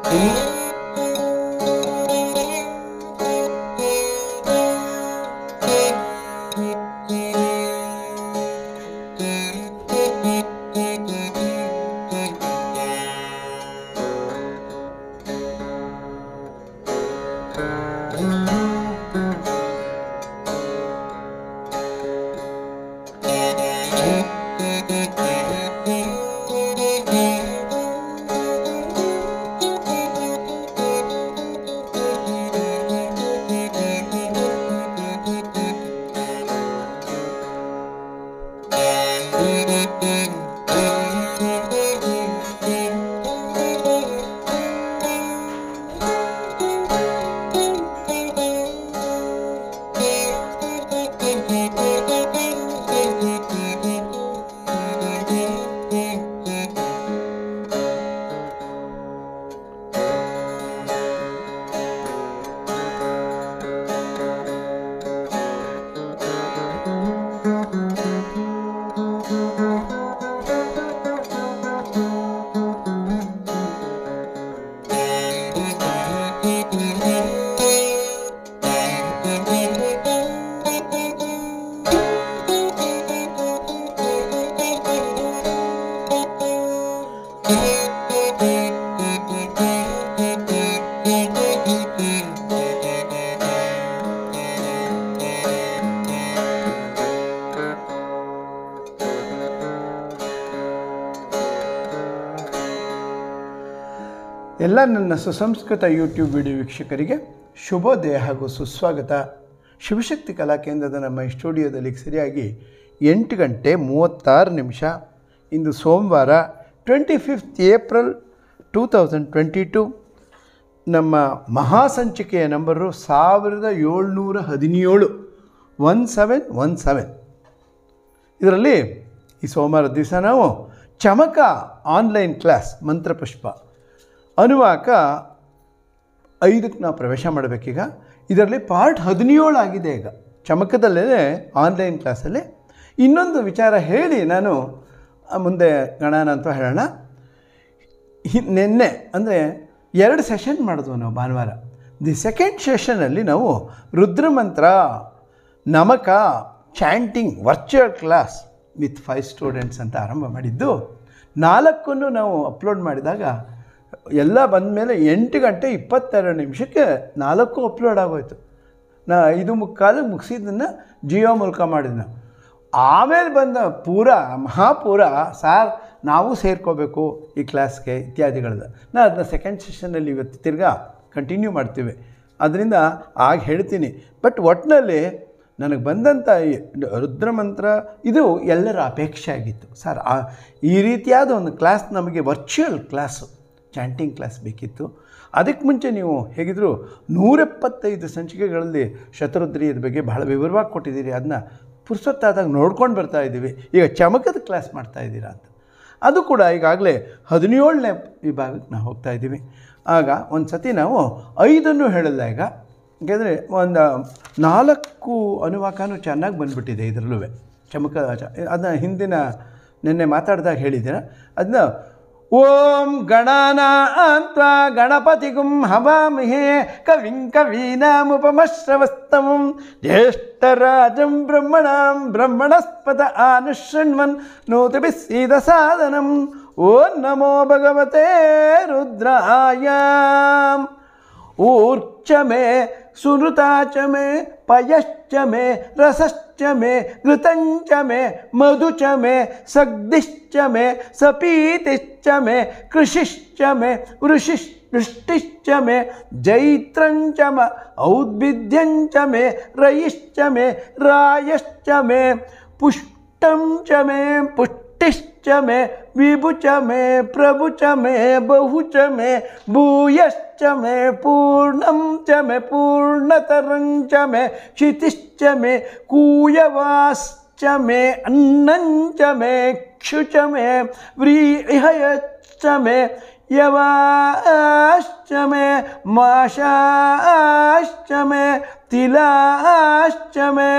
ಎಲ್ಲ ನನ್ನ ಸುಸಂಸ್ಕೃತ ಯೂಟ್ಯೂಬ್ ವಿಡಿಯೋ ವೀಕ್ಷಕರಿಗೆ ಶುಭೋದಯ ಹಾಗೂ ಸುಸ್ವಾಗತ ಶಿವಶಕ್ತಿ ಕಲಾ ಕೇಂದ್ರದ ನಮ್ಮ ಈ ಸ್ಟುಡಿಯೋದಲ್ಲಿ ಸರಿಯಾಗಿ ಎಂಟು ಗಂಟೆ ಮೂವತ್ತಾರು ನಿಮಿಷ ಇಂದು ಸೋಮವಾರ twenty fifth April two thousand twenty two ನಮ್ಮ ಮಹಾಸಂಚಿಕೆಯ ನಂಬರು ಸಾವಿರದ ಏಳ್ನೂರ ಹದಿನೇಳು ಒನ್ ಸೆವೆನ್ ಒನ್ ಸೆವೆನ್ ಇದರಲ್ಲಿ ಈ ಸೋಮವಾರ ದಿವಸ ನಾವು ಚಮಕ ಆನ್ಲೈನ್ ಕ್ಲಾಸ್ ಮಂತ್ರಪುಷ್ಪ ಅನುವಾಕ ಐದಕ್ಕೆ ನಾವು ಪ್ರವೇಶ ಮಾಡಬೇಕೀಗ ಇದರಲ್ಲಿ ಪಾರ್ಟ್ ಹದಿನೇಳು ಆಗಿದೆ ಈಗ ಚಮಕದಲ್ಲೇ ಆನ್ಲೈನ್ ಕ್ಲಾಸಲ್ಲಿ ಇನ್ನೊಂದು ವಿಚಾರ ಹೇಳಿ ನಾನು ಆ, ಮುಂದೆ ಗಣನ ಅಂತ ಹೇಳೋಣ ಹಿ ನಿನ್ನೆ ಅಂದರೆ ಎರಡು ಸೆಷನ್ ಮಾಡಿದ್ವು ನಾವು ಭಾನುವಾರ ದಿ ಸೆಕೆಂಡ್ ಸೆಷನಲ್ಲಿ ನಾವು ರುದ್ರಮಂತ್ರ ನಮಕ chanting virtual class with five students ಅಂತ ಆರಂಭ ಮಾಡಿದ್ದು ನಾಲ್ಕನ್ನು ನಾವು ಅಪ್ಲೋಡ್ ಮಾಡಿದಾಗ ಎಲ್ಲ ಬಂದಮೇಲೆ ಎಂಟು ಗಂಟೆ ಇಪ್ಪತ್ತೆರಡು ನಿಮಿಷಕ್ಕೆ ನಾಲ್ಕು ಅಪ್ಲೋಡ್ ಆಗೋಯ್ತು ನಾ ಐದು ಮುಕ್ಕಾಲು ಮುಗಿಸಿದ್ದನ್ನು ಜಿಯೋ ಮೂಲಕ ಮಾಡಿದ್ನ ಆಮೇಲೆ ಬಂದ ಪೂರ ಮಹಾಪೂರ ಸಾರ್ ನಾವು ಸೇರ್ಕೋಬೇಕು ಈ ಕ್ಲಾಸ್ಗೆ ಇತ್ಯಾದಿಗಳದ್ದು ನಾ ಅದನ್ನ ಸೆಕೆಂಡ್ ಸೆಷನಲ್ಲಿ ಇವತ್ತು ತಿರ್ಗಾ ಕಂಟಿನ್ಯೂ ಮಾಡ್ತೀವಿ ಅದರಿಂದ ಆಗ ಹೇಳ್ತೀನಿ ಬಟ್ ಒಟ್ಟಿನಲ್ಲಿ ನನಗೆ ಬಂದಂಥ ಈ ರುದ್ರಮಂತ್ರ ಇದು ಎಲ್ಲರ ಅಪೇಕ್ಷೆ ಆಗಿತ್ತು ಸರ್ ಆ ಈ ರೀತಿಯಾದ ಒಂದು ಕ್ಲಾಸ್ ನಮಗೆ ವರ್ಚುವಲ್ ಕ್ಲಾಸು ಚಾಂಟಿಂಗ್ ಕ್ಲಾಸ್ ಬೇಕಿತ್ತು ಅದಕ್ಕೆ ಮುಂಚೆ ನೀವು ಹೇಗಿದ್ರು ನೂರೆಪ್ಪತ್ತೈದು ಸಂಚಿಕೆಗಳಲ್ಲಿ ಶತರುದ್ರಿಯದ ಬಗ್ಗೆ ಬಹಳ ವಿವರವಾಗಿ ಕೊಟ್ಟಿದ್ದೀರಿ ಅದನ್ನ ಪುರ್ಸೊತ್ತಾದಾಗ ನೋಡ್ಕೊಂಡು ಬರ್ತಾ ಇದ್ದೀವಿ ಈಗ ಚಮಕದ ಕ್ಲಾಸ್ ಮಾಡ್ತಾ ಇದ್ದೀರಾ ಅಂತ ಅದು ಕೂಡ ಈಗಾಗಲೇ ಹದಿನೇಳನೇ ವಿಭಾಗಕ್ಕೆ ನಾವು ಹೋಗ್ತಾ ಇದ್ದೀವಿ ಆಗ ಒಂದು ಸತಿ ನಾವು ಐದನ್ನು ಹೇಳಿಲ್ಲ ಈಗ ಯಾಕೆಂದರೆ ಒಂದು ನಾಲ್ಕು ಅನುವಾಕನೂ ಚೆನ್ನಾಗಿ ಬಂದುಬಿಟ್ಟಿದೆ ಇದರಲ್ಲೂ ಚಮಕ ಚ- ಅದನ್ನ ಹಿಂದಿನ ನಿನ್ನೆ ಮಾತಾಡಿದಾಗ ಹೇಳಿದ್ದೀರ ಅದನ್ನ ಓಂ ಗಣಾನ ಅಂತ ಗಣಪತಿಗುಂ ಹವಾಮಹೇ ಕವಿಂ ಕವೀನಾಮುಪಮಶ್ರವಸ್ತಮಂ ಜ್ಯೇಷ್ಠರಾಜಂ ಬ್ರಹ್ಮಣಾಂ ಬ್ರಹ್ಮಣಸ್ಪದ ಆನುಶೃಣ್ವನ್ ನೂತಭಿಸ್ಸೀದ ಸಾಧನಂ ಓಂ ನಮೋ ಭಗವತೆ ರುದ್ರಾಯ ऊर्च मे सुनृता च मे पयश्च मे रसश्च मे घृतञ्च मे मधु च मे सग्धिश्च मे सपीतिश्च मे कृषिश्च मे वृषिश् वृष्टिश्च मे जैत्रञ्च म औद्भिद्यञ्च मे रयिश्च मे रायश्च मे पुष्टं च मे पुष्टिश्च मे विभु च मे प्रभु च मे बहु च मे भूयश्च मे पूर्णं च मे पूर्णतरं च मे क्षितिश्च मे कूयवाश्च मे अन्नं च मे क्षु च मे व्रीहयश्च मे यवाश्च मे माशाश्च मे तिलाश्च मे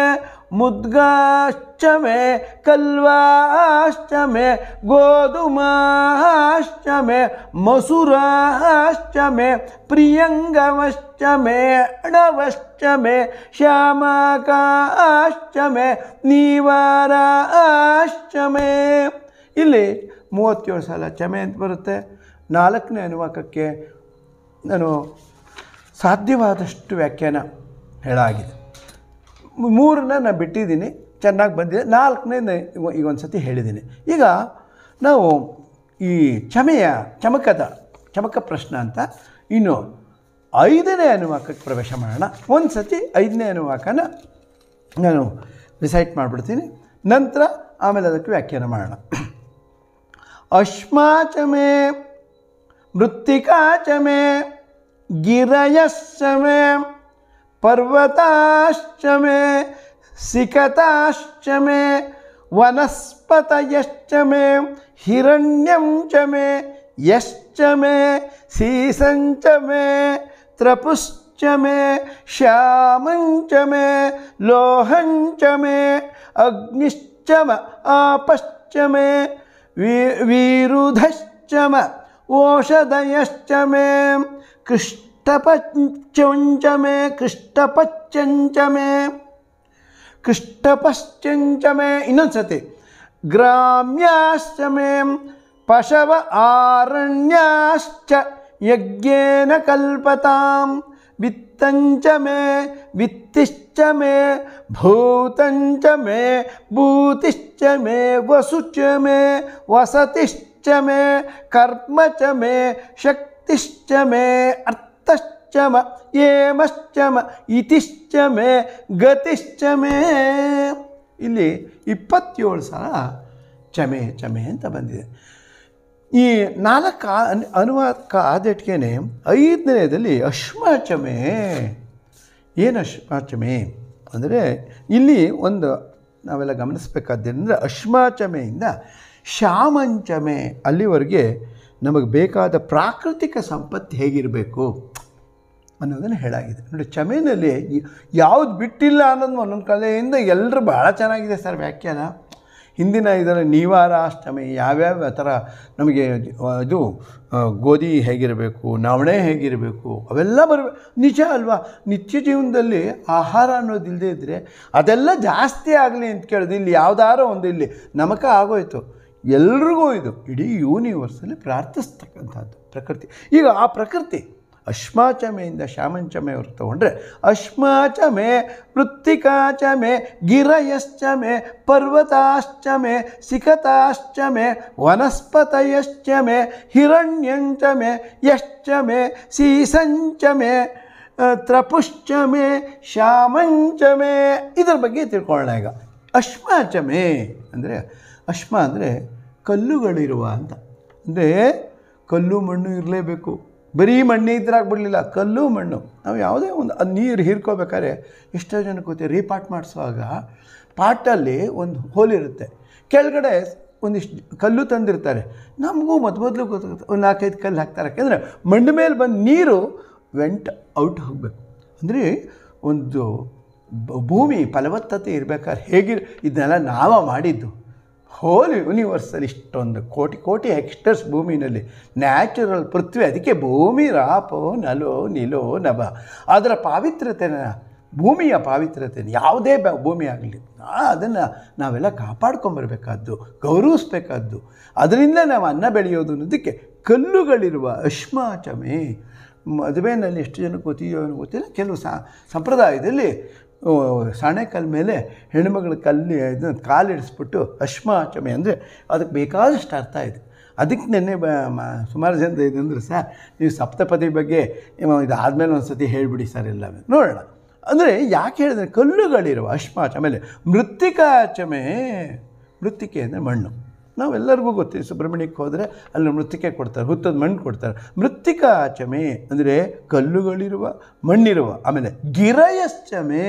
मुद्गाश्च मे कल्वाश्च मे गोधुमाश्च ಮಧುರಾಶ್ಚ ಮೇ ಮಸುರಾಶ್ಚ ಮೇ ಪ್ರಿಯಂಗಮಶ್ಚ ಮೇ ಅಣವಶ್ಚ ಮೇ ಶ್ಯಾಮಕಾಶ್ಚ ಮೇ ನೀವಾರಾಶ್ಚ ಮೇ ಇಲ್ಲಿ ಮೂವತ್ತೇಳು ಸಲ ಚಮೆ ಅಂತ ಬರುತ್ತೆ ನಾಲ್ಕನೇ ಅನುವಾಕಕ್ಕೆ ನಾನು ಸಾಧ್ಯವಾದಷ್ಟು ವ್ಯಾಖ್ಯಾನ ಹೇಳಾಗಿದೆ ಮೂರನ್ನ ನಾನು ಬಿಟ್ಟಿದ್ದೀನಿ ಚೆನ್ನಾಗಿ ಬಂದಿದೆ ನಾಲ್ಕನೇ ಈಗ ಒಂದು ಸತಿ ಹೇಳಿದ್ದೀನಿ ಈಗ ನಾವು ಈ ಚಮೆಯ ಚಮಕದ ಚಮಕ ಪ್ರಶ್ನೆ ಅಂತ ಇನ್ನು ಐದನೇ ಅನುವಾಕಕ್ಕೆ ಪ್ರವೇಶ ಮಾಡೋಣ ಒಂದು ಸತಿ ಐದನೇ ಅನುವಾಕನ ನಾನು ರಿಸೈಟ್ ಮಾಡಿಬಿಡ್ತೀನಿ ನಂತರ ಆಮೇಲೆ ಅದಕ್ಕೆ ವ್ಯಾಖ್ಯಾನ ಮಾಡೋಣ ಅಶ್ಮಾಚಮೆ ಮೃತ್ತಿಕಾಚಮೆ ಗಿರಯಶ್ಚ ಮೇ पर्वताश्च मे सिकताश्च मे वनस्पतयश्च मे हिरण्यं च मे यश्च मे सीसञ्च मे त्रपुश्च मे श्यामं च मे लोहं च मे अग्निश्च म आपश्च मे वी वीरुधश्च म ओषधयश्च मे कृष्टपञ्च मे कृष्टपच्यञ्च मे कृष्टपश्चञ्च मे ಇನ್ನೊಂದು ಸತಿ ಗ್ರಾಮ್ಯಾಶ್ಚ ಮೇ ಪಶವ ಆರಣ್ಯಾಶ್ಚ ಯಜ್ಞೇನ ಕಲ್ಪತಾಂ ವಿತ್ತಂಚ ಮೇ ವಿತ್ತಿಶ್ಚ ಮೇ ಭೂತಂಚ ಮೇ ಭೂತಿಶ್ಚ ಮೇ ವಸುಚ ಮೇ ವಸತಿಶ್ಚ ಮೇ ಕರ್ಮ ಚ ಮೇ ಶಕ್ತಿಶ್ಚ ಮೇ ಅರ್ಥಶ್ಚ ಮ ಏಮಶ್ಚ ಮ ಇತಿಶ್ಚ ಮೇ ಗತಿಶ್ಚ ಮೇ ಇಲ್ಲಿ ಇಪ್ಪತ್ತೇಳು ಸಲ ಚಮೆ ಚಮೆ ಅಂತ ಬಂದಿದೆ ಈ ನಾಲ್ಕು ಆ- ಅನ್- ಅನುವಾದಕ ಆದಟ್ಗೆನೆ ಐದನೇದಲ್ಲಿ ಅಶ್ಮಚಮೆ ಏನು ಅಶ್ಮಾಚಮೆ ಅಂದರೆ ಇಲ್ಲಿ ಒಂದು ನಾವೆಲ್ಲ ಗಮನಿಸಬೇಕಾದ್ದೇನೆಂದರೆ ಅಶ್ಮಾಚಮೆಯಿಂದ ಶಾಮಂಚಮೆ ಅಲ್ಲಿವರೆಗೆ ನಮಗೆ ಬೇಕಾದ ಪ್ರಾಕೃತಿಕ ಸಂಪತ್ತು ಹೇಗಿರಬೇಕು ಅನ್ನೋದನ್ನು ಹೇಳಾಗಿದೆ ನೋಡಿ ಚಮೆನಲ್ಲಿ ಯಾವ್ದು ಬಿಟ್ಟಿಲ್ಲ ಅನ್ನೋದು ಒಂದೊಂದು ಕಲೆಯಿಂದ ಎಲ್ಲರೂ ಭಾಳ ಚೆನ್ನಾಗಿದೆ ಸರ್ ವ್ಯಾಖ್ಯಾನ ಹಿಂದಿನ ಇದರಲ್ಲಿ ನೀವಾರ ಅಷ್ಟಮಿ ಯಾವ್ಯಾವ ಥರ ನಮಗೆ ಇದು ಆ, ಗೋಧಿ ಹೇಗಿರಬೇಕು ನವಣೆ ಹೇಗಿರಬೇಕು ಅವೆಲ್ಲ ಬರಬೇಕು ನಿಜ ಅಲ್ವಾ ನಿತ್ಯ ಜೀವನದಲ್ಲಿ ಆಹಾರ ಅನ್ನೋದಿಲ್ಲದೆ ಇದ್ದರೆ ಅದೆಲ್ಲ ಜಾಸ್ತಿ ಆಗಲಿ ಅಂತ ಕೇಳಿದ್ರೆ ಇಲ್ಲಿ ಯಾವುದಾರೋ ಒಂದು ಇಲ್ಲಿ ನಮಕ ಆಗೋಯ್ತು ಎಲ್ರಿಗೂ ಇದು ಇಡೀ ಯೂನಿವರ್ಸಲ್ಲಿ ಪ್ರಾರ್ಥಿಸ್ತಕ್ಕಂಥದ್ದು ಪ್ರಕೃತಿ ಈಗ ಆ ಪ್ರಕೃತಿ ಅಶ್ಮಾಚಮೆಯಿಂದ ಶಾಮಂಚಮೆ ಅವ್ರು ತಗೊಂಡ್ರೆ ಅಶ್ಮಾಚಮೆ ಮೃತ್ತಿಕಾಚ ಮೇ ಗಿರಯಶ್ಚ ಮೇ ಪರ್ವತಾಶ್ಚ ಮೇ ಸಿಕತಾಶ್ಚ ಮೇ ವನಸ್ಪತಯಶ್ಚ ಮೇ ಹಿರಣ್ಯಂಚ ಮೇ ಯಶ್ಚ ಮೇ ಸೀಸಂಚ ಮೇ ಆ, ತ್ರಪುಶ್ಚ ಮೇ ಶಾಮಂಚ ಮೇ ಇದ್ರ ಬಗ್ಗೆ ತಿಳ್ಕೊಳ್ಳೋಣ ಈಗ ಅಶ್ಮಾಚಮೆ ಅಂದರೆ ಅಶ್ಮ ಅಂದರೆ ಕಲ್ಲುಗಳಿರುವ ಅಂತ ಅಂದರೆ ಕಲ್ಲು ಮಣ್ಣು ಇರಲೇಬೇಕು ಬರೀ ಮಣ್ಣು ಇದ್ರಾಗ್ಬಿಡಲಿಲ್ಲ ಕಲ್ಲು ಮಣ್ಣು ನಾವು ಯಾವುದೇ ಒಂದು ಅದು ನೀರು ಹೀರ್ಕೋಬೇಕಾದ್ರೆ ಎಷ್ಟೋ ಜನ ಕೂತಿ ರೀಪಾಟ್ ಮಾಡಿಸುವಾಗ ಪಾಟಲ್ಲಿ ಒಂದು ಹೋಲಿರುತ್ತೆ ಕೆಳಗಡೆ ಒಂದಿಷ್ಟು ಕಲ್ಲು ತಂದಿರ್ತಾರೆ ನಮಗೂ ಮೊದ ಮೊದಲು ಗೊತ್ತಾಗುತ್ತೆ ಒಂದು ನಾಲ್ಕೈದು ಕಲ್ಲು ಹಾಕ್ತಾರೆ ಯಾಕೆಂದರೆ ಮಣ್ಣು ಮೇಲೆ ಬಂದು ನೀರು ವೆಂಟ್ ಔಟ್ ಹೋಗಬೇಕು ಅಂದರೆ ಒಂದು ಬ- ಭೂಮಿ ಫಲವತ್ತತೆ ಇರಬೇಕಾದ್ರೆ ಹೇಗಿರ್ ಇದನ್ನೆಲ್ಲ ನಾವ ಮಾಡಿದ್ದು ಹೋಲ್ ಯೂನಿವರ್ಸಲ್ಲಿ ಇಷ್ಟೊಂದು ಕೋಟಿ ಕೋಟಿ ಹೆಕ್ಟರ್ಸ್ ಭೂಮಿನಲ್ಲಿ ನ್ಯಾಚುರಲ್ ಪೃಥ್ವಿ ಅದಕ್ಕೆ ಭೂಮಿ ರಾಪೋ ನಲೋ ನಿಲೋ ನಭ ಅದರ ಪಾವಿತ್ರ್ಯತೆನ ಭೂಮಿಯ ಪಾವಿತ್ರ್ಯತೆ ಯಾವುದೇ ಬ ಭೂಮಿ ಆಗಲಿ ಅದನ್ನು ನಾವೆಲ್ಲ ಕಾಪಾಡ್ಕೊಂಬರ್ಬೇಕಾದ್ದು ಗೌರವಿಸ್ಬೇಕಾದ್ದು ಅದರಿಂದ ನಾವು ಅನ್ನ ಬೆಳೆಯೋದು ಅನ್ನೋದಕ್ಕೆ ಕಲ್ಲುಗಳಿರುವ ಅಶ್ಮಾಚಮೆ ಮದುವೆನಲ್ಲಿ ಎಷ್ಟು ಜನ ಗೊತ್ತಿದೆಯೋ ಅನ್ನೋ ಗೊತ್ತಿಲ್ಲ ಕೆಲವು ಸಾ ಸಂಪ್ರದಾಯದಲ್ಲಿ ಓ, ಸಾಣೆಕಲ್ ಮೇಲೆ ಹೆಣ್ಮಗಳ ಕಲ್ಲಿ ಇದು ಕಾಲಿಡಿಸ್ಬಿಟ್ಟು ಅಶ್ಮಾಚಮೆ ಅಂದರೆ ಅದಕ್ಕೆ ಬೇಕಾದಷ್ಟು ಅರ್ಥ ಇದೆ ಅದಕ್ಕೆ ನೆನ್ನೆ ಬ ಮ- ಸುಮಾರು ಜನ ಇದೆ ಅಂದರೆ ಸರ್ ನೀವು ಸಪ್ತಪದಿ ಬಗ್ಗೆ ಇದು ಆದಮೇಲೆ ಒಂದು ಸತಿ ಹೇಳಿಬಿಡಿ ಸರ್ ಎಲ್ಲ ನೋಡೋಣ ಅಂದರೆ ಯಾಕೆ ಹೇಳಿದ್ರೆ ಕಲ್ಲುಗಳಿರುವ ಅಶ್ಮಾಚ ಆಮೇಲೆ ಮೃತ್ತಿಕಾಚಮೆ ಮೃತ್ತಿಕೆ ಅಂದರೆ ಮಣ್ಣು ನಾವೆಲ್ಲರಿಗೂ ಗೊತ್ತಿದೆ ಸುಬ್ರಹ್ಮಣ್ಯಕ್ಕೆ ಹೋದರೆ ಅಲ್ಲಿ ಮೃತ್ತಿಕೆ ಕೊಡ್ತಾರೆ ಹುತ್ತದ ಮಣ್ಣು ಕೊಡ್ತಾರೆ ಮೃತ್ತಿಕಾಚಮೆ ಅಂದರೆ ಕಲ್ಲುಗಳಿರುವ ಮಣ್ಣಿರುವ ಆಮೇಲೆ ಗಿರಯಶ್ಚಮೆ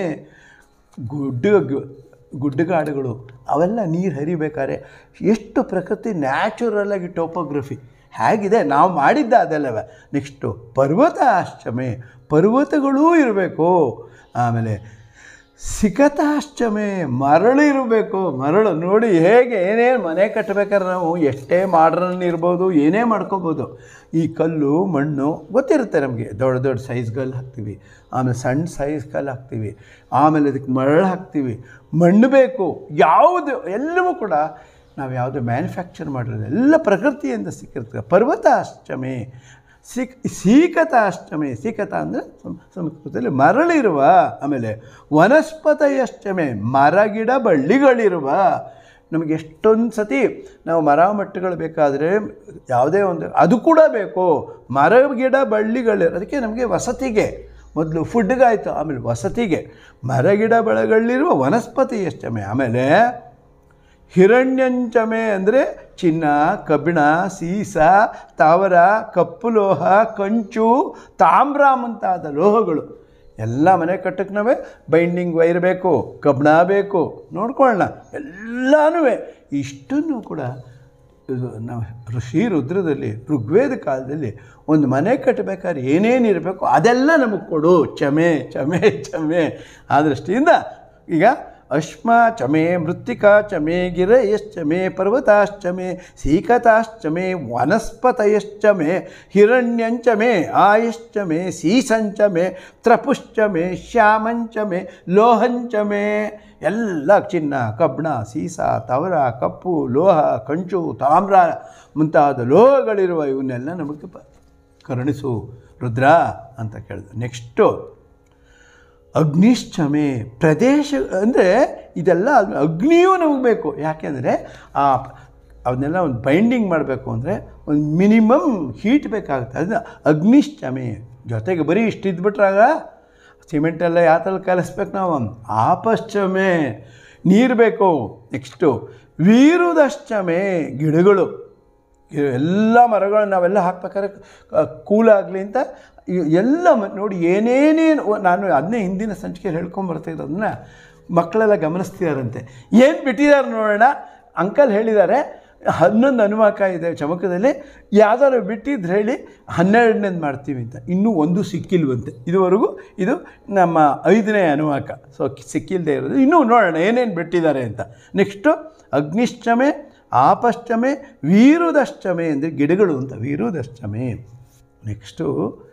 ಗುಡ್ಡ ಗು- ಗುಡ್ಡಗಾಡುಗಳು ಅವೆಲ್ಲ ನೀರು ಹರಿಬೇಕಾದ್ರೆ ಎಷ್ಟು ಪ್ರಕೃತಿ ನ್ಯಾಚುರಲಾಗಿ ಟೋಪೋಗ್ರಫಿ ಹೇಗಿದೆ ನಾವು ಮಾಡಿದ್ದ ಅದೆಲ್ಲವ ನೆಕ್ಸ್ಟು ಪರ್ವತ ಅಷ್ಟಮೆ ಪರ್ವತಗಳೂ ಇರಬೇಕು ಆಮೇಲೆ ಸಿಕತಾಶ್ಚಮೆ ಮರಳು ಇರಬೇಕು ಮರಳು ನೋಡಿ ಹೇಗೆ ಏನೇನು ಮನೆ ಕಟ್ಟಬೇಕಾದ್ರೆ ನಾವು ಎಷ್ಟೇ ಮಾಡ್ರನ್ ಇರ್ಬೋದು ಏನೇ ಮಾಡ್ಕೋಬೋದು ಈ ಕಲ್ಲು ಮಣ್ಣು ಗೊತ್ತಿರುತ್ತೆ ನಮಗೆ ದೊಡ್ಡ ದೊಡ್ಡ ಸೈಜ್ ಕಲ್ಲು ಹಾಕ್ತೀವಿ ಆಮೇಲೆ ಸಣ್ಣ ಸೈಜ್ ಕಲ್ಲು ಹಾಕ್ತೀವಿ ಆಮೇಲೆ ಅದಕ್ಕೆ ಮರಳು ಹಾಕ್ತೀವಿ ಮಣ್ಣು ಬೇಕು ಯಾವುದು ಎಲ್ಲವೂ ಕೂಡ ನಾವು ಯಾವುದು ಮ್ಯಾನುಫ್ಯಾಕ್ಚರ್ ಮಾಡಿರೋದು ಎಲ್ಲ ಪ್ರಕೃತಿಯಿಂದ ಸಿಕ್ಕಿರ್ತದೆ ಪರ್ವತ ಅಷ್ಟಮೆ ಸಿಕ್ ಸೀಕತ ಅಷ್ಟಮಿ ಸೀಕತ ಅಂದರೆ ಸಂಸ್ಕೃತದಲ್ಲಿ ಮರಳಿರುವ ಆಮೇಲೆ ವನಸ್ಪತಿ ಅಷ್ಟಮೆ ಮರಗಿಡ ಬಳ್ಳಿಗಳಿರುವ ನಮಗೆ ಎಷ್ಟೊಂದು ಸತಿ ನಾವು ಮರ ಮಟ್ಟಗಳು ಬೇಕಾದರೆ ಯಾವುದೇ ಒಂದು ಅದು ಕೂಡ ಬೇಕು ಮರ ಗಿಡ ಬಳ್ಳಿಗಳು ಅದಕ್ಕೆ ನಮಗೆ ವಸತಿಗೆ ಮೊದಲು ಫುಡ್ಗಾಯಿತು ಆಮೇಲೆ ವಸತಿಗೆ ಮರಗಿಡ ಬೆಳೆಗಳಿರುವ ವನಸ್ಪತಿ ಅಷ್ಟಮೆ ಆಮೇಲೆ ಹಿರಣ್ಯಂಚಮೆ ಅಂದರೆ ಚಿನ್ನ ಕಬ್ಬಿಣ ಸೀಸ ತಾವರ ಕಪ್ಪು ಲೋಹ ಕಂಚು ತಾಮ್ರ ಮುಂತಾದ ಲೋಹಗಳು ಎಲ್ಲ ಮನೆ ಕಟ್ಟಕ್ಕೆ ನಾವೇ ಬೈಂಡಿಂಗ್ ವೈರ್ ಬೇಕು ಕಬ್ಬಿಣ ಬೇಕು ನೋಡ್ಕೊಳ್ಳೋಣ ಎಲ್ಲನೂ ಇಷ್ಟನ್ನು ಕೂಡ ಇದು ನಾವು ಋಷಿ ರುದ್ರದಲ್ಲಿ ಋಗ್ವೇದ ಕಾಲದಲ್ಲಿ ಒಂದು ಮನೆ ಕಟ್ಟಬೇಕಾದ್ರೆ ಏನೇನು ಇರಬೇಕು ಅದೆಲ್ಲ ನಮಗೆ ಕೊಡು ಚಮೆ ಚಮೆ ಚಮೆ ಆ ದೃಷ್ಟಿಯಿಂದ ಈಗ ಅಶ್ಮ ಚಮೆ ಮೃತ್ತಿಕಾ ಚಮೆ ಗಿರಯಶ್ಚಮೆ ಪರ್ವತಾಶ್ಚಮೆ ಸೀಕತಾಶ್ಚಮೆ ವನಸ್ಪತಯಶ್ಚಮೆ ಹಿರಣ್ಯಂಚಮೆ ಆಯಶ್ಚಮೆ ಸೀಸಂಚಮೆ ತ್ರಪುಶ್ಚಮೆ ಶ್ಯಾಮಂಚಮೆ ಲೋಹಂಚಮೆ ಎಲ್ಲ ಚಿನ್ನ ಕಬ್ಬಣ ಸೀಸ ತವರ ಕಪ್ಪು ಲೋಹ ಕಂಚು ತಾಮ್ರ ಮುಂತಾದ ಲೋಹಗಳಿರುವ ಇವನ್ನೆಲ್ಲ ನಮಗೆ ಪ- ಕರುಣಿಸು ರುದ್ರ ಅಂತ ಕೇಳಿದ್ರು ನೆಕ್ಸ್ಟು ಅಗ್ನಿಶ್ಚಮೆ ಪ್ರದೇಶ ಅಂದರೆ ಇದೆಲ್ಲ ಅಗ್ನಿಯೂ ನಮಗೆ ಬೇಕು ಯಾಕೆಂದರೆ ಆ ಅವನ್ನೆಲ್ಲ ಒಂದು ಬೈಂಡಿಂಗ್ ಮಾಡಬೇಕು ಅಂದರೆ ಒಂದು ಮಿನಿಮಮ್ ಹೀಟ್ ಬೇಕಾಗುತ್ತೆ ಅದನ್ನ ಅಗ್ನಿಶ್ಚಮೆ ಜೊತೆಗೆ ಬರೀ ಇಷ್ಟು ಇದ್ಬಿಟ್ರಾಗ ಸಿಮೆಂಟೆಲ್ಲ ಯಾವ ಥರ ಕಲಿಸ್ಬೇಕು ನಾವು ಆಪಶ್ಚಮೆ ನೀರು ಬೇಕು ನೆಕ್ಸ್ಟು ವೀರುದಶ್ಚಮೆ ಗಿಡಗಳು ಇವು ಎಲ್ಲ ಮರಗಳು ನಾವೆಲ್ಲ ಹಾಕ್ಬೇಕಾದ್ರೆ ಕೂಲಾಗಲಿ ಅಂತ ಇವ್ ಎಲ್ಲ ಮ- ನೋಡಿ ಏನೇನೇನು ಓ, ನಾನು ಅದನ್ನೇ ಹಿಂದಿನ ಸಂಚಿಕೆಯಲ್ಲಿ ಹೇಳ್ಕೊಂಬರ್ತಿರೋದನ್ನ ಮಕ್ಕಳೆಲ್ಲ ಗಮನಿಸ್ತಿದಾರಂತೆ ಏನು ಬಿಟ್ಟಿದ್ದಾರೆ ನೋಡೋಣ ಅಂಕಲ್ ಹೇಳಿದ್ದಾರೆ ಹನ್ನೊಂದು ಅನುವಾಕ ಇದೆ ಚಮಕದಲ್ಲಿ ಯಾವ್ದಾದ್ರು ಬಿಟ್ಟಿದ್ದು ಹೇಳಿ ಹನ್ನೆರಡನೇದು ಮಾಡ್ತೀವಿ ಅಂತ ಇನ್ನೂ ಒಂದು ಸಿಕ್ಕಿಲ್ವಂತೆ ಇದುವರೆಗೂ ಇದು ನಮ್ಮ ಐದನೇ ಅನುವಾಕ ಸೊ ಸಿಕ್ಕಿಲ್ಲದೆ ಇರೋದು ಇನ್ನೂ ನೋಡೋಣ ಏನೇನು ಬಿಟ್ಟಿದ್ದಾರೆ ಅಂತ ನೆಕ್ಸ್ಟು ಅಗ್ನಿಶ್ಚಮೆ ಆಪಶ್ಚಮೆ ವೀರುದಶ್ಚಮೆ ಅಂದರೆ ಗಿಡಗಳು ಅಂತ ವೀರುದಶ್ಚಮೆ ನೆಕ್ಸ್ಟು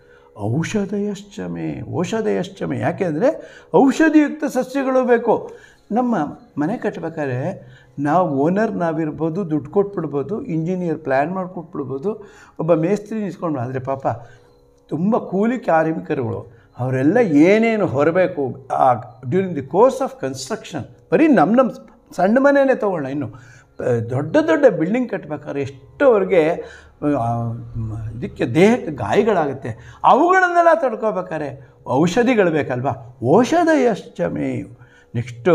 ಔಷಧಯಶ್ಚಮೆ ಔಷಧಯಶ್ಚಮೆ ಯಾಕೆಂದರೆ ಔಷಧಿಯುಕ್ತ ಸಸ್ಯಗಳು ಬೇಕು ನಮ್ಮ ಮನೆ ಕಟ್ಟಬೇಕಾದ್ರೆ ನಾವು ಓನರ್ ನಾವಿರ್ಬೋದು ದುಡ್ಡು ಕೊಟ್ಬಿಡ್ಬೋದು ಇಂಜಿನಿಯರ್ ಪ್ಲ್ಯಾನ್ ಮಾಡಿಕೊಟ್ಬಿಡ್ಬೋದು ಒಬ್ಬ ಮೇಸ್ತ್ರಿ ನಿಲ್ಸ್ಕೊಂಡು ಆದರೆ ಪಾಪ ತುಂಬ ಕೂಲಿ ಕಾರ್ಮಿಕರುಗಳು ಅವರೆಲ್ಲ ಏನೇನು ಹೊರಬೇಕು ಆ during the course of construction ಬರೀ ನಮ್ಮ ನಮ್ಮ ಸಣ್ಣ ಮನೆಯೇ ತೊಗೊಳ್ಳೋಣ ಇನ್ನು ಆ, ದೊಡ್ಡ ದೊಡ್ಡ ಬಿಲ್ಡಿಂಗ್ ಕಟ್ಟಬೇಕಾದ್ರೆ ಎಷ್ಟೋವರೆಗೆ ಆ, ಮ- ಇದಕ್ಕೆ ದೇಹಕ್ಕೆ ಗಾಯಗಳಾಗುತ್ತೆ ಅವುಗಳನ್ನೆಲ್ಲ ತಡ್ಕೋಬೇಕಾದ್ರೆ ಔಷಧಿಗಳು ಬೇಕಲ್ವಾ ಔಷಧಯಶ್ಚಮೆ ನೆಕ್ಸ್ಟು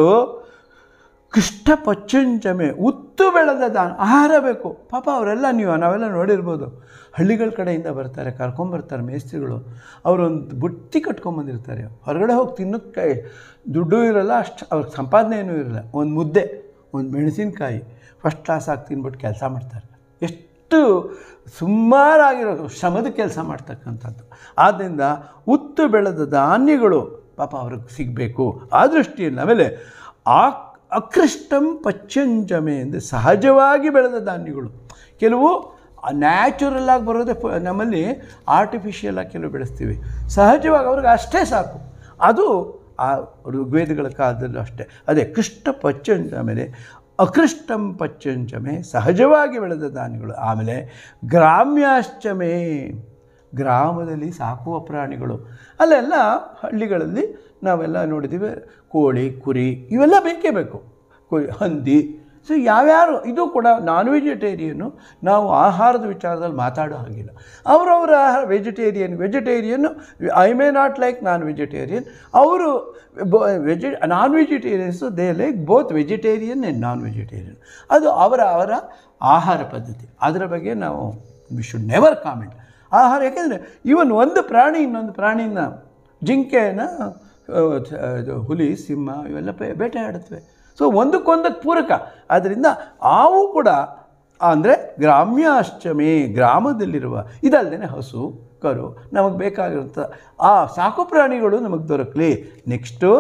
ಕೃಷ್ಣ ಪಚ್ಚಂಚಮೆ ಉತ್ತು ಬೆಳೆದ ದಾನ ಆಹಾರ ಬೇಕು ಪಾಪ ಅವರೆಲ್ಲ ನೀವು ನಾವೆಲ್ಲ ನೋಡಿರ್ಬೋದು ಹಳ್ಳಿಗಳ ಕಡೆಯಿಂದ ಬರ್ತಾರೆ ಕರ್ಕೊಂಬರ್ತಾರೆ ಮೇಸ್ತ್ರಿಗಳು ಅವರೊಂದು ಬುಟ್ಟಿ ಕಟ್ಕೊಂಬಂದಿರ್ತಾರೆ ಹೊರಗಡೆ ಹೋಗಿ ತಿನ್ನೋಕ್ಕೆ ದುಡ್ಡು ಇರಲ್ಲ ಅಷ್ಟು ಅವ್ರಿಗೆ ಸಂಪಾದನೆ ಏನೂ ಇರಲ್ಲ ಒಂದು ಮುದ್ದೆ ಒಂದು ಮೆಣಸಿನ್ಕಾಯಿ ಫಸ್ಟ್ ಕ್ಲಾಸ್ ಆಗಿ ತಿನ್ಬಿಟ್ಟು ಕೆಲಸ ಮಾಡ್ತಾರೆ ಎಷ್ಟು ಸುಮಾರಾಗಿರೋ ಶ್ರಮದ ಕೆಲಸ ಮಾಡ್ತಕ್ಕಂಥದ್ದು ಆದ್ದರಿಂದ ಉತ್ತು ಬೆಳೆದ ಧಾನ್ಯಗಳು ಪಾಪ ಅವ್ರಿಗೆ ಸಿಗಬೇಕು ಆ ದೃಷ್ಟಿಯಲ್ಲಿ ಆಮೇಲೆ ಆ ಅಕೃಷ್ಟಂ ಪಚ್ಚಂಚಮೆ ಅಂದರೆ ಸಹಜವಾಗಿ ಬೆಳೆದ ಧಾನ್ಯಗಳು ಕೆಲವು ನ್ಯಾಚುರಲ್ ಆಗಿ ಬರೋದೇ ಪ- ನಮ್ಮಲ್ಲಿ ಆರ್ಟಿಫಿಷಿಯಲ್ ಆಗಿ ಕೆಲವು ಬೆಳೆಸ್ತೀವಿ ಸಹಜವಾಗಿ ಅವ್ರಿಗೆ ಅಷ್ಟೇ ಸಾಕು ಅದು ಆ ಋಗ್ವೇದಗಳ ಕಾಲದಲ್ಲೂ ಅಷ್ಟೇ ಅದೇ ಕೃಷ್ಣ ಪಚ್ಚಂಚ ಆಮೇಲೆ ಅಕೃಷ್ಟಂ ಪಚ್ಚಂಚಮೆ ಸಹಜವಾಗಿ ಬೆಳೆದ ಧಾನ್ಯಗಳು ಆಮೇಲೆ ಗ್ರಾಮ್ಯಾಶ್ಚಮೆ ಗ್ರಾಮದಲ್ಲಿ ಸಾಕುವ ಪ್ರಾಣಿಗಳು ಅಲ್ಲೆಲ್ಲ ಹಳ್ಳಿಗಳಲ್ಲಿ ನಾವೆಲ್ಲ ನೋಡಿದ್ದೀವಿ ಕೋಳಿ ಕುರಿ ಇವೆಲ್ಲ ಬೇಕೇ ಬೇಕು ಕುರಿ ಹಂದಿ ಸೊ ಯಾವ್ಯಾರು ಇದು ಕೂಡ ನಾನ್ ವೆಜಿಟೇರಿಯನ್ನು ನಾವು ಆಹಾರದ ವಿಚಾರದಲ್ಲಿ ಮಾತಾಡೋ ಹಾಗಿಲ್ಲ ಅವರವರ ಆಹಾರ vegetarian vegetarian I may not like non vegetarian ಅವರು veggie non vegetarians they like both vegetarian and non vegetarian ಅದು ಅವರ ಅವರ ಆಹಾರ ಪದ್ಧತಿ ಅದರ ಬಗ್ಗೆ ನಾವು ವಿ ಶುಡ್ ನೆವರ್ ಕಾಮೆಂಟ್ ಆಹಾರ ಯಾಕೆಂದರೆ ಇವನ್ ಒಂದು ಪ್ರಾಣಿ ಇನ್ನೊಂದು ಪ್ರಾಣಿನ ಜಿಂಕೆನ ಆ, ಇದು ಹುಲಿ ಸಿಂಹ ಇವೆಲ್ಲ ಬೇ- ಬೇಟೆಯಾಡುತ್ತವೆ ಸೊ ಒಂದಕ್ಕೊಂದಕ್ಕೆ ಪೂರಕ ಆದ್ದರಿಂದ ಆವು ಕೂಡ ಅಂದರೆ ಗ್ರಾಮ್ಯ ಅಷ್ಟಮಿ ಗ್ರಾಮದಲ್ಲಿರುವ ಇದಲ್ಲದೆ ಹಸು ಕರು ನಮಗೆ ಬೇಕಾಗಿರುವಂಥ ಆ ಸಾಕು ಪ್ರಾಣಿಗಳು ನಮಗೆ ದೊರಕಲಿ ನೆಕ್ಸ್ಟು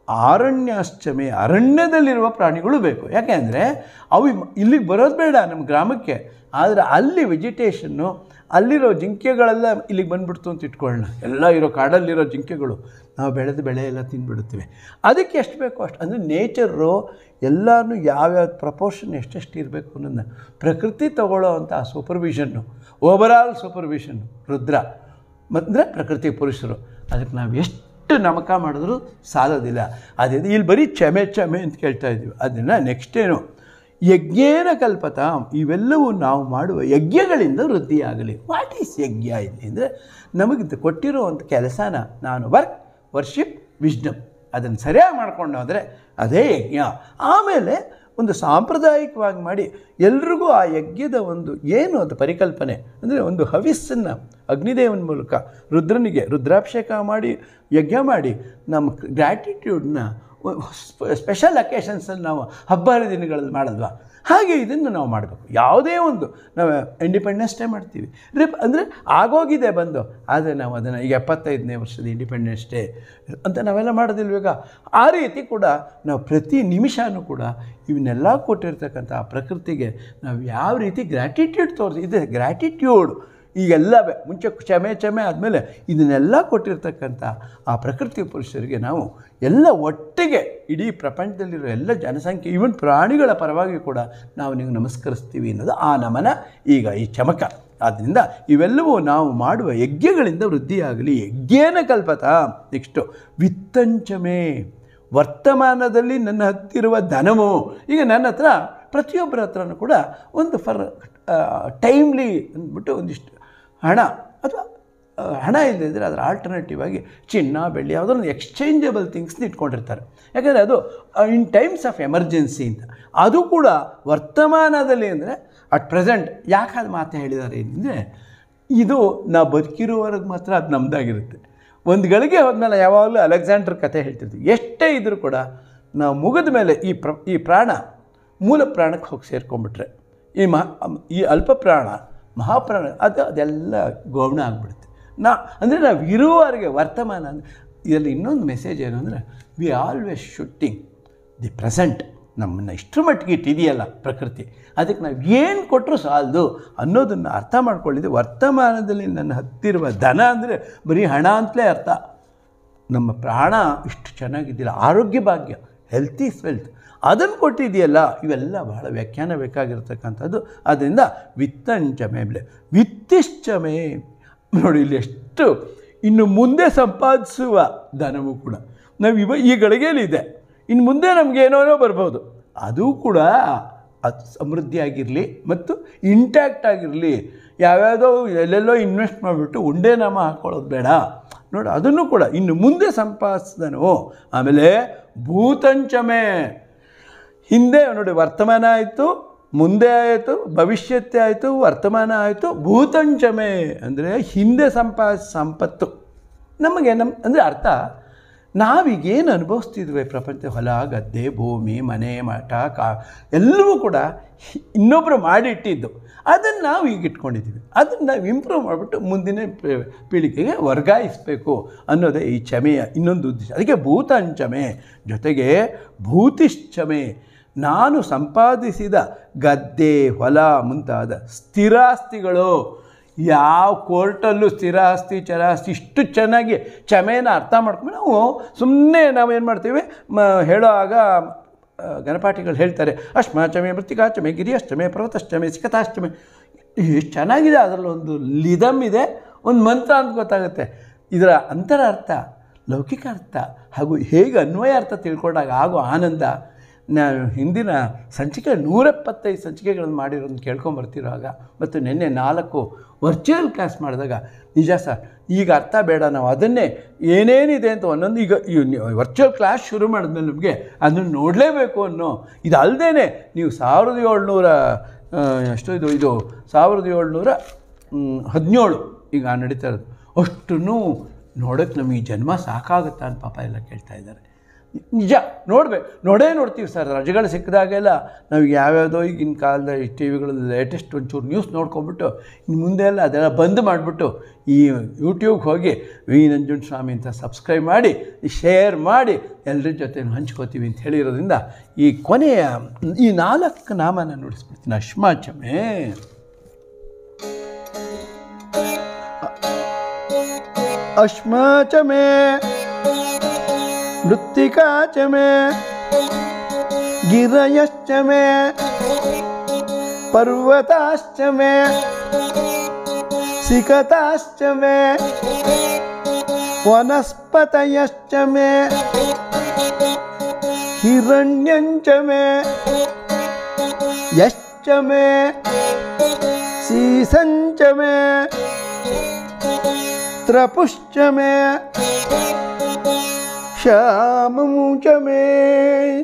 ಆರಣ್ಯಾಶ್ಚಮೆ ಅರಣ್ಯದಲ್ಲಿರುವ ಪ್ರಾಣಿಗಳು ಬೇಕು ಯಾಕೆ ಅಂದರೆ ಅವು ಇಲ್ಲಿಗೆ ಬರೋದು ಬೇಡ ನಮ್ಮ ಗ್ರಾಮಕ್ಕೆ ಆದರೆ ಅಲ್ಲಿ ವೆಜಿಟೇಷನ್ನು ಅಲ್ಲಿರೋ ಜಿಂಕೆಗಳೆಲ್ಲ ಇಲ್ಲಿಗೆ ಬಂದ್ಬಿಡ್ತು ಅಂತ ಇಟ್ಕೊಳ್ಳೋಣ ಎಲ್ಲ ಇರೋ ಕಾಡಲ್ಲಿರೋ ಜಿಂಕೆಗಳು ನಾವು ಬೆಳೆದ ಬೆಳೆ ಎಲ್ಲ ತಿಂದ್ಬಿಡ್ತೀವಿ ಅದಕ್ಕೆ ಎಷ್ಟು ಬೇಕೋ ಅಷ್ಟು ಅಂದರೆ ನೇಚರು ಎಲ್ಲನೂ ಯಾವ್ಯಾವ ಪ್ರಪೋರ್ಷನ್ ಎಷ್ಟೆಷ್ಟು ಇರಬೇಕು ಅನ್ನೋದನ್ನ ಪ್ರಕೃತಿ ತಗೊಳ್ಳೋ ಅಂಥ ಸೂಪರ್ವಿಷನ್ನು ಓವರಾಲ್ ಸೂಪರ್ವಿಷನ್ನು ರುದ್ರ ಅಂದರೆ ಪ್ರಕೃತಿ ಪುರುಷರು ಅದಕ್ಕೆ ನಾವು ಎಷ್ಟು ನಮಕ ಮಾಡಿದ್ರೂ ಸಾಲೋದಿಲ್ಲ ಅದೇ ಇಲ್ಲಿ ಬರೀ ಕ್ಷಮೆ ಕ್ಷಮೆ ಅಂತ ಕೇಳ್ತಾ ಇದ್ದೀವಿ ಅದನ್ನು ನೆಕ್ಸ್ಟ್ ಏನು ಯಜ್ಞೇನ ಕಲ್ಪತ ಇವೆಲ್ಲವೂ ನಾವು ಮಾಡುವ ಯಜ್ಞಗಳಿಂದ ವೃದ್ಧಿಯಾಗಲಿ ವಾಟ್ ಈಸ್ ಯಜ್ಞ ಇಲ್ಲಿ ಅಂದರೆ ನಮಗೆ ಕೊಟ್ಟಿರುವಂಥ ಕೆಲಸನ ನಾನು ವರ್ಕ್ ವರ್ಷಿಪ್ ವಿಜ್ಡಮ್ ಅದನ್ನು ಸರಿಯಾಗಿ ಮಾಡ್ಕೊಂಡು ಹೋದರೆ ಅದೇ ಯಜ್ಞ ಆಮೇಲೆ ಒಂದು ಸಾಂಪ್ರದಾಯಿಕವಾಗಿ ಮಾಡಿ ಎಲ್ರಿಗೂ ಆ ಯಜ್ಞದ ಒಂದು ಏನು ಅದು ಪರಿಕಲ್ಪನೆ ಅಂದರೆ ಒಂದು ಹವಿಸ್ಸನ್ನು ಅಗ್ನಿದೇವನ ಮೂಲಕ ರುದ್ರನಿಗೆ ರುದ್ರಾಭಿಷೇಕ ಮಾಡಿ ಯಜ್ಞ ಮಾಡಿ ನಮ್ಮ ಗ್ರ್ಯಾಟಿಟ್ಯೂಡ್ನ ಸ್ಪೆಷಲ್ ಅಕೇಶನ್ಸಲ್ಲಿ ನಾವು ಹಬ್ಬ ಹರಿದಿನಗಳಲ್ಲಿ ಮಾಡಲ್ವಾ ಹಾಗೆ ಇದನ್ನು ನಾವು ಮಾಡಬೇಕು ಯಾವುದೇ ಒಂದು ನಾವು ಇಂಡಿಪೆಂಡೆನ್ಸ್ ಡೇ ಮಾಡ್ತೀವಿ ರಿಪ್ ಅಂದರೆ ಆಗೋಗಿದೆ ಬಂದು ಆದರೆ ನಾವು ಅದನ್ನು ಈಗ ಎಪ್ಪತ್ತೈದನೇ ವರ್ಷದ ಇಂಡಿಪೆಂಡೆನ್ಸ್ ಡೇ ಅಂತ ನಾವೆಲ್ಲ ಮಾಡೋದಿಲ್ವಾಗ ಆ ರೀತಿ ಕೂಡ ನಾವು ಪ್ರತಿ ನಿಮಿಷನೂ ಕೂಡ ಇವನ್ನೆಲ್ಲ ಕೊಟ್ಟಿರ್ತಕ್ಕಂಥ ಆ ಪ್ರಕೃತಿಗೆ ನಾವು ಯಾವ ರೀತಿ ಗ್ರ್ಯಾಟಿಟ್ಯೂಡ್ ತೋರಿಸಿ ಇದೆ ಗ್ರ್ಯಾಟಿಟ್ಯೂಡ್ ಈಗೆಲ್ಲ ಬೆ- ಮುಂಚೆ ಕ್ಷಮೆ ಕ್ಷಮೆ ಆದಮೇಲೆ ಇದನ್ನೆಲ್ಲ ಕೊಟ್ಟಿರ್ತಕ್ಕಂಥ ಆ ಪ್ರಕೃತಿ ಪುರುಷರಿಗೆ ನಾವು ಎಲ್ಲ ಒಟ್ಟಿಗೆ ಇಡೀ ಪ್ರಪಂಚದಲ್ಲಿರೋ ಎಲ್ಲ ಜನಸಂಖ್ಯೆ ಈವನ್ ಪ್ರಾಣಿಗಳ ಪರವಾಗಿ ಕೂಡ ನಾವು ನೀವು ನಮಸ್ಕರಿಸ್ತೀವಿ ಅನ್ನೋದು ಆ ನಮನ ಈಗ ಈ ಚಮಕ ಆದ್ದರಿಂದ ಇವೆಲ್ಲವೂ ನಾವು ಮಾಡುವ ಯಜ್ಞಗಳಿಂದ ವೃದ್ಧಿಯಾಗಲಿ ಯಜ್ಞೇನ ಕಲ್ಪತ ನೆಕ್ಸ್ಟು ವಿತ್ತಂಚಮೆ ವರ್ತಮಾನದಲ್ಲಿ ನನ್ನ ಹತ್ತಿರುವ ಧನವು ಈಗ ನನ್ನ ಹತ್ರ ಪ್ರತಿಯೊಬ್ಬರ ಹತ್ರನೂ ಕೂಡ ಒಂದು ಫರ್ ಟೈಮ್ಲಿ ಅಂದ್ಬಿಟ್ಟು ಒಂದಿಷ್ಟು ಹಣ ಅಥವಾ ಆ, ಹಣ ಇಲ್ಲದಿದ್ದರೆ ಅದರ ಆಲ್ಟರ್ನೇಟಿವ್ ಆಗಿ ಚಿನ್ನ ಬೆಳ್ಳಿ ಯಾವುದೋ ಒಂದು ಎಕ್ಸ್ಚೇಂಜಬಲ್ ಥಿಂಗ್ಸ್ನ ಇಟ್ಕೊಂಡಿರ್ತಾರೆ ಯಾಕಂದರೆ ಅದು ಇನ್ ಟೈಮ್ಸ್ ಆಫ್ ಎಮರ್ಜೆನ್ಸಿ ಅಂತ ಅದು ಕೂಡ ವರ್ತಮಾನದಲ್ಲಿ ಅಂದರೆ ಅಟ್ ಪ್ರೆಸೆಂಟ್ ಯಾಕೆ ಅದು ಮಾತು ಹೇಳಿದ್ದಾರೆ ಅಂದರೆ ಇದು ನಾವು ಬದುಕಿರುವವರೆಗೆ ಮಾತ್ರ ಅದು ನಮ್ಮದಾಗಿರುತ್ತೆ ಒಂದು ಗಳಿಗೆ ಹೋದ್ಮೇಲೆ ಯಾವಾಗಲೂ ಅಲೆಕ್ಸಾಂಡರ್ ಕಥೆ ಹೇಳ್ತಿರ್ತೀವಿ ಎಷ್ಟೇ ಇದ್ದರೂ ಕೂಡ ನಾವು ಮುಗಿದ ಮೇಲೆ ಈ ಪ್ರ ಈ ಪ್ರಾಣ ಮೂಲ ಪ್ರಾಣಕ್ಕೆ ಹೋಗಿ ಸೇರ್ಕೊಂಡ್ಬಿಟ್ರೆ ಈ ಮಹಾ ಈ ಅಲ್ಪ ಪ್ರಾಣ ಮಹಾಪ್ರಾಣ ಅದು ಅದೆಲ್ಲ ಗೌಣ ಆಗಿಬಿಡುತ್ತೆ ನಾ ಅಂದರೆ ನಾವು ಇರುವವರೆಗೆ ವರ್ತಮಾನ ಅಂದರೆ ಇದರಲ್ಲಿ ಇನ್ನೊಂದು ಮೆಸೇಜ್ ಏನು ಅಂದರೆ we always shooting the present ನಮ್ಮನ್ನು ಇಷ್ಟರ ಮಟ್ಟಿಗೆ ಇಟ್ಟಿದೆಯಲ್ಲ ಪ್ರಕೃತಿ ಅದಕ್ಕೆ ನಾವು ಏನು ಕೊಟ್ಟರು ಸಾಲದು ಅನ್ನೋದನ್ನು ಅರ್ಥ ಮಾಡ್ಕೊಳ್ಳಿದೆ ವರ್ತಮಾನದಲ್ಲಿ ನನ್ನ ಹತ್ತಿರುವ ಧನ ಅಂದರೆ ಬರೀ ಹಣ ಅಂತಲೇ ಅರ್ಥ ನಮ್ಮ ಪ್ರಾಣ ಇಷ್ಟು ಚೆನ್ನಾಗಿದ್ದಿಲ್ಲ ಆರೋಗ್ಯ ಭಾಗ್ಯ ಹೆಲ್ತ್ ಈಸ್ ವೆಲ್ತ್ ಅದನ್ನು ಕೊಟ್ಟಿದೆಯಲ್ಲ ಇವೆಲ್ಲ ಬಹಳ ವ್ಯಾಖ್ಯಾನ ಬೇಕಾಗಿರ್ತಕ್ಕಂಥದ್ದು ಅದರಿಂದ ವಿತ್ತಂಚಮೆ ಬೆಲೆ ವಿತ್ತಿಶ್ಚಮೆ ನೋಡಿ ಇಲ್ಲಿ ಎಷ್ಟು ಇನ್ನು ಮುಂದೆ ಸಂಪಾದಿಸುವ ಧನವೂ ಕೂಡ ನಾವು ಇವ ಈ ಗಳಿಗೆಯಲ್ಲಿದೆ ಇನ್ನು ಮುಂದೆ ನಮಗೇನೋ ಬರ್ಬೋದು ಅದು ಕೂಡ ಅದು ಸಮೃದ್ಧಿಯಾಗಿರಲಿ ಮತ್ತು ಇಂಟ್ಯಾಕ್ಟ್ ಆಗಿರಲಿ ಯಾವ್ಯಾವುದೋ ಎಲ್ಲೆಲ್ಲೋ ಇನ್ವೆಸ್ಟ್ ಮಾಡಿಬಿಟ್ಟು ಉಂಡೆ ನಾಮ ಹಾಕ್ಕೊಳ್ಳೋದು ಬೇಡ ನೋಡಿ ಅದನ್ನು ಕೂಡ ಇನ್ನು ಮುಂದೆ ಸಂಪಾದಿಸಿದನು ಆಮೇಲೆ ಭೂತಂಚಮೆ ಹಿಂದೆ ನೋಡಿ ವರ್ತಮಾನ ಆಯಿತು ಮುಂದೆ ಆಯಿತು ಭವಿಷ್ಯತ್ತೆ ಆಯಿತು ವರ್ತಮಾನ ಆಯಿತು ಭೂತಂಚಮೆ ಅಂದರೆ ಹಿಂದೆ ಸಂಪಾದಿಸ ಸಂಪತ್ತು ನಮಗೆ ನಮ್ಮ ಅಂದರೆ ಅರ್ಥ ನಾವೀಗೇನು ಅನುಭವಿಸ್ತಿದ್ವಿ ಪ್ರಪಂಚ ಹೊಲ ಗದ್ದೆ ಭೂಮಿ ಮನೆ ಮಠ ಕಾ ಎಲ್ಲವೂ ಕೂಡ ಹಿ- ಇನ್ನೊಬ್ಬರು ಮಾಡಿಟ್ಟಿದ್ದು ಅದನ್ನು ನಾವು ಈಗ ಇಟ್ಕೊಂಡಿದ್ದೀವಿ ಅದನ್ನು ನಾವು ಇಂಪ್ರೂವ್ ಮಾಡಿಬಿಟ್ಟು ಮುಂದಿನ ಪೀ- ಪೀಳಿಗೆಗೆ ವರ್ಗಾಯಿಸಬೇಕು ಅನ್ನೋದೇ ಈ ಕ್ಷಮೆಯ ಇನ್ನೊಂದು ಉದ್ದೇಶ ಅದಕ್ಕೆ ಭೂತಂಚಮೆ ಜೊತೆಗೆ ಭೂತಿಶ್ಚಮೆ ನಾನು ಸಂಪಾದಿಸಿದ ಗದ್ದೆ ಹೊಲ ಮುಂತಾದ ಸ್ಥಿರಾಸ್ತಿಗಳು ಯಾವ ಕೋರ್ಟಲ್ಲೂ ಸ್ಥಿರಾಸ್ತಿ ಚರಾಸ್ತಿ ಇಷ್ಟು ಚೆನ್ನಾಗಿ ಕ್ಷಮೆಯನ್ನು ಅರ್ಥ ಮಾಡ್ಕೊಂಡು ನಾವು ಸುಮ್ಮನೆ ನಾವು ಏನು ಮಾಡ್ತೀವಿ ಮ ಹೇಳೋ ಆಗ ಆ, ಗಣಪಾಠಿಗಳು ಹೇಳ್ತಾರೆ ಅಶ್ಮಾಚಮೆ ಮೃತ್ತಿಕಾಚಮೆ ಗಿರಿಯಷ್ಟಮೆ ಪರ್ವತಷ್ಟಮೆ ಸಿಕತಾಷ್ಟಮೆ ಎಷ್ಟು ಚೆನ್ನಾಗಿದೆ ಅದರಲ್ಲಿ ಒಂದು ಲಿದಮ್ ಇದೆ ಒಂದು ಮಂತ್ರ ಅಂತ ಗೊತ್ತಾಗುತ್ತೆ ಇದರ ಅಂತರ ಅರ್ಥ ಲೌಕಿಕ ಅರ್ಥ ಹಾಗೂ ಹೇಗೆ ಅನ್ವಯ ಅರ್ಥ ತಿಳ್ಕೊಂಡಾಗ ಆಗೋ ಆನಂದ ನಾನು ಹಿಂದಿನ ಸಂಚಿಕೆ ನೂರೆಪ್ಪತ್ತೈದು ಸಂಚಿಕೆಗಳನ್ನು ಮಾಡಿರೋದನ್ನ ಕೇಳ್ಕೊಂಬರ್ತಿರುವಾಗ ಮತ್ತು ನಿನ್ನೆ ನಾಲ್ಕು ವರ್ಚುವಲ್ ಕ್ಲಾಸ್ ಮಾಡಿದಾಗ ನಿಜ ಸರ್ ಈಗ ಅರ್ಥ ಬೇಡ ನಾವು ಅದನ್ನೇ ಏನೇನಿದೆ ಅಂತ ಒಂದೊಂದು ಈಗ ವರ್ಚುವಲ್ ಕ್ಲಾಸ್ ಶುರು ಮಾಡಿದ್ಮೇಲೆ ನಮಗೆ ಅದನ್ನು ನೋಡಲೇಬೇಕು ಅನ್ನೋ ಇದು ಅಲ್ಲದೇ ನೀವು ಸಾವಿರದ ಏಳ್ನೂರ ಆ, ಎಷ್ಟು ಇದು ಇದು ಸಾವಿರದ ಏಳ್ನೂರ ಮ್, ಹದಿನೇಳು ಈಗ ನಡೀತಾ ಇರೋದು ಅಷ್ಟನ್ನು ನೋಡೋಕ್ಕೆ ನಮಗೆ ಈ ಜನ್ಮ ಸಾಕಾಗುತ್ತಾ ಅಂತ ಪಾಪ ಎಲ್ಲ ಕೇಳ್ತಾ ಇದ್ದಾರೆ ನಿಜ ನೋಡ್ಬೇಕು ನೋಡೇ ನೋಡ್ತೀವಿ ಸರ್ ರಜೆಗಳು ಸಿಕ್ಕಿದಾಗೆಲ್ಲ ನಾವು ಯಾವ್ಯಾವುದೋ ಈಗಿನ ಕಾಲದ ಈ ಟಿ ವಿಗಳಲ್ಲಿ ಲೇಟೆಸ್ಟ್ ಒಂಚೂರು ನ್ಯೂಸ್ ನೋಡ್ಕೊಂಬಿಟ್ಟು ಇನ್ನು ಮುಂದೆ ಎಲ್ಲ ಅದೆಲ್ಲ ಬಂದ್ ಮಾಡಿಬಿಟ್ಟು ಈ ಯೂಟ್ಯೂಬ್ಗೆ ಹೋಗಿ ವಿ ನಂಜುಂಡ ಸ್ವಾಮಿ ಅಂತ ಸಬ್ಸ್ಕ್ರೈಬ್ ಮಾಡಿ ಶೇರ್ ಮಾಡಿ ಎಲ್ಲರ ಜೊತೆ ಹಂಚ್ಕೋತೀವಿ ಅಂತ ಹೇಳಿರೋದ್ರಿಂದ ಈ ಕೊನೆಯ ಈ ನಾಲ್ಕು ನಾಮನ ನುಡಿಸ್ಬಿಡ್ತೀನಿ ಅಶ್ಮಾಚಮೆ ಅಶ್ಮಾಚಮೆ ಮೃತ್ತಿಕಾ ಚ ಮೇ ಗಿರಯಶ್ಚ ಮೇ ಪರ್ವತಾಶ್ಚ ಮೇ ಸಿಕತಾಶ್ಚ ಮೇ ವನಸ್ಪತಯಶ್ಚ ಮೇ ಹಿರಣ್ಯಂಚ ಮೇ ಯಶ್ಚ ಮೇ ಸೀಸಂಚ ಮೇ ತ್ರಪುಶ್ಚ ಮೇ ಶ್ಯಾಮಮು ಚ ಮೇ